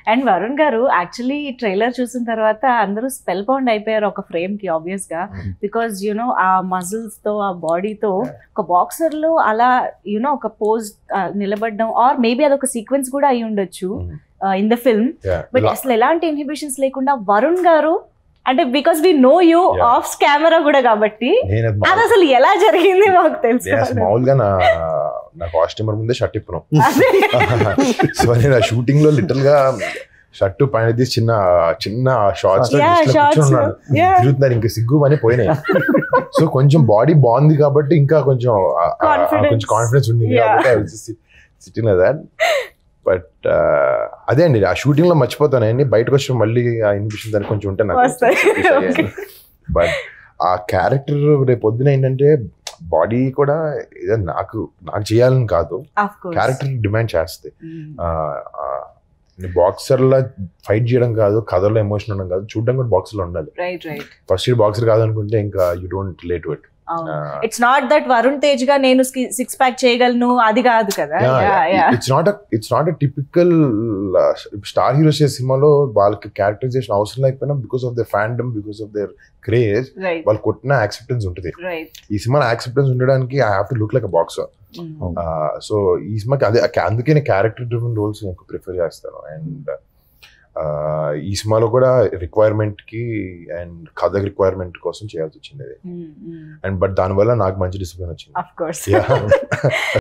And Varun గారు actually trailer చూసిన తర్వాత అందరూ స్పెల్ బౌండ్ అయిపోయారు ఒక ఫ్రేమ్ కి ఆబ్వియస్ గా బికాస్ యునో ఆ మజిల్స్ తో ఆ బాడీతో ఒక బాక్సర్ లో అలా యునో ఒక పోజ్ నిలబడడం ఆర్ మేబీ అదొక సీక్వెన్స్ కూడా అయి ఉండొచ్చు ఇన్ ద ఫిల్మ్ బట్ అసలు ఎలాంటి ఇన్హిబిషన్స్ లేకుండా వరుణ్ గారు అంటే because we know you Yeah. Off camera కూడా కాబట్టి నేను అది అది మామూలు- అసలు ఎలా జరిగింది మాకు నేను తెలుసు అసలు మామూలుగా నా నా కాస్ట్యూమర్ ముందే షర్ట్ ఇప్పను అదే. సో నేను ఆ షూటింగ్ లో లిటిల్ గా షర్ట్ పైన తీసి చిన్న చిన్న షార్ట్స్ Yeah, shorts. Yeah. తిరుగుతున్నారు ఇంకా సిగ్గు అని పోయినాయి సో కొంచెం బాడీ బాగుంది కాబట్టి ఇంకా కొంచెం ఆ- ఆ- ఆ Confidence. కొంచెం కాన్ఫిడెన్స్ ఉంది Yeah. కాబట్టి సిట్టింగ్ దాట్ బట్ అదే అండి ఆ షూటింగ్ లో మర్చిపోతాను అండి బయటకు వచ్చి మళ్ళీ ఆ ఇన్హిబిషన్ దానికి కొంచెం ఉంటే వస్తాయి. Okay. బట్ ఆ క్యారెక్టర్ రేపు పొద్దున ఏంటంటే బాడీ కూడా ఏదో నాకు నాకు చేయాలని కాదు Of course. క్యారెక్టర్ డిమాండ్ చేస్తుంది Mm. బాక్సర్ లా ఫైట్ చేయడం కాదు కథలో ఎమోషన్ ఉండడం కాదు చూడడం కూడా బాక్సర్ లో ఉండాలి right right first year boxer కాదనుకుంటే ఇంకా you don't late it it's not that Varun Tej గా నేను సిక్స్ ప్యాక్ చేయగలను అది కాదు కదా Yeah, yeah. It's not it's not a typical star heroes చేసే సినిమాలో వాళ్ళకి క్యారెక్టరైజేషన్ అవసరం లేకపోయినా because of the fandom because of their craze right వాళ్ళు కొట్టిన యాక్సెప్టెన్స్ ఉంటుంది రైట్ ఈ సినిమా యాక్సెప్టెన్స్ ఉండడానికి I have to look like a boxer so ఈ సినిమాకి అదే అందుకే నేను క్యారెక్టర్ డ్రివెన్ రోల్స్ ఎక్కువ ప్రిఫర్ చేస్తాను అండ్ ఈ సినిమాలో కూడా రిక్వైర్మెంట్ కి అండ్ కథ రిక్వైర్మెంట్ కోసం చేయాల్సి వచ్చింది అండ్ బట్ దానివల్ల నాకు మంచి డిసిప్లిన్ వచ్చింది అఫ్ కోర్స్ Yeah.